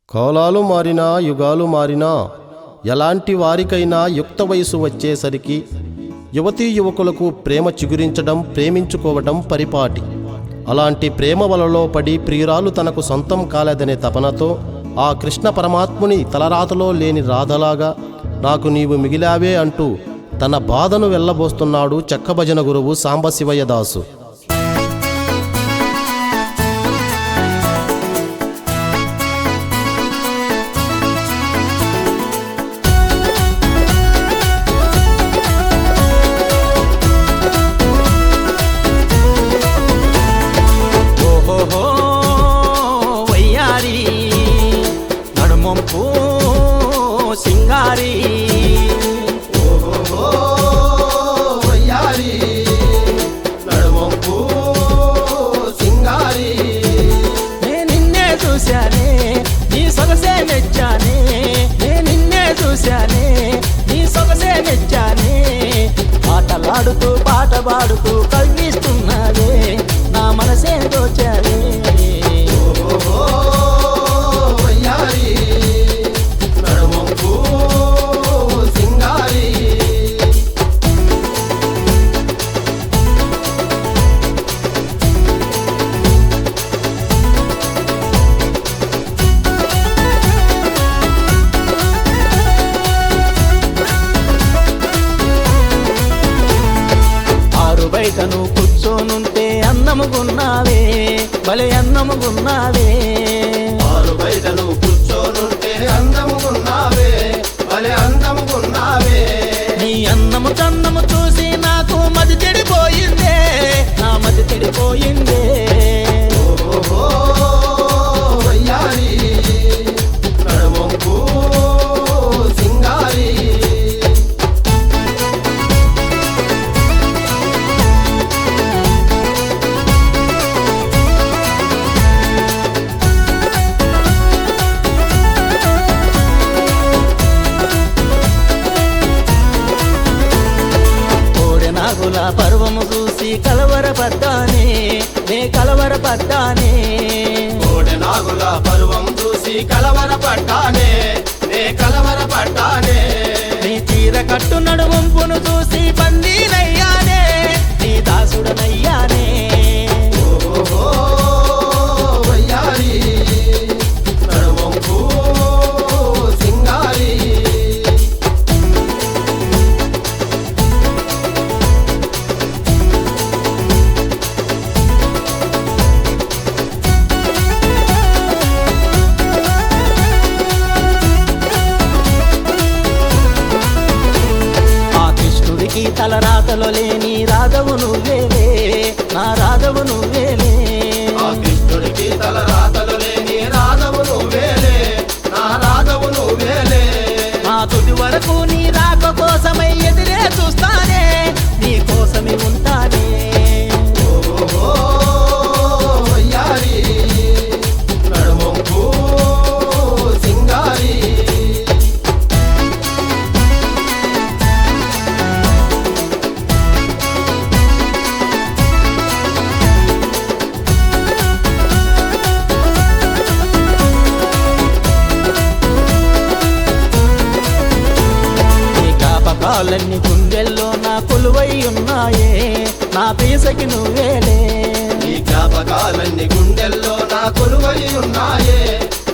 కాలాలు మారినా యుగాలు మారినా ఎలాంటి వారికైనా యుక్త వయసు వచ్చేసరికి యువతీ యువకులకు ప్రేమ చిగురించడం ప్రేమించుకోవడం పరిపాటి అలాంటి ప్రేమ వలలో పడి ప్రియురాలు తనకు సొంతం కాలేదనే తపనతో ఆ కృష్ణ పరమాత్ముని తలరాతలో లేని రాధలాగా నాకు నీవు మిగిలావే అంటూ తన బాధను వెళ్ళబోస్తున్నాడు చెక్కభజన గురువు సాంబశివయ్య దాసు ఓహోహో వయ్యారి నడుమొంపు సింగారి వయ్యారి నడుమొంపు సింగారి నే నిన్నే చూశానే నీ సొగసే మెచ్చానే నే నిన్నే చూశానే నీ సొగసే మెచ్చానే ఆటలాడుతూ పాట పాడుతూ కవ్విస్తున్నావే నా మనసే దోచావే వయ్యారి నడుమొంపు సింగారి ఆరు బయటను కూర్చోనుంటే అన్నముగున్నావే భలే అన్నముగున్నావే ఆరు బయటను కూర్చోనుంటే అందముకున్నావే భలే అందముకున్నావే నీ అన్నము చన్నము చూసి నాకు మది చెడిపోయిందే నా మది చెడిపోయిందే ఓహో వయ్యారి నడుమొంపు సింగారి కోడె నాగుల పర్వము చూసి కలవరపడ్డానే నే కలవరపడ్డానే కోడె నాగుల పర్వం చూసి కలవరపడ్డానే నే కలవరపడ్డానే నీ చీర కట్టు నడువంపును చూసి బందీనయ్యానే నీ దాసుడనయ్యానే ఓహో వయ్యారి నడుమొంపు సింగారి ఆ కృష్ణుడికి తలరాతలో లేని రాధవు నువ్వేలే నా రాధవు నువ్వేలే ఆ కృష్ణుడికి తల రాతలు లేని రాధవు నువ్వేలే నా రాధవు నువ్వేలే నా తుది వరకు నీ రాక కోసమై ఎదిరే చూస్తానే నీ కోసమే ఉంటానే ఓహో వయ్యారి నడుమొంపు సింగారి నీ జ్ఞాపకాలన్నీ గుండెల్లో నా కొలువై ఉన్నాయే నా పీసకి నువ్వేలే ఈ జ్ఞాపకాలన్నీ గుండెల్లో నా కొలువై ఉన్నాయే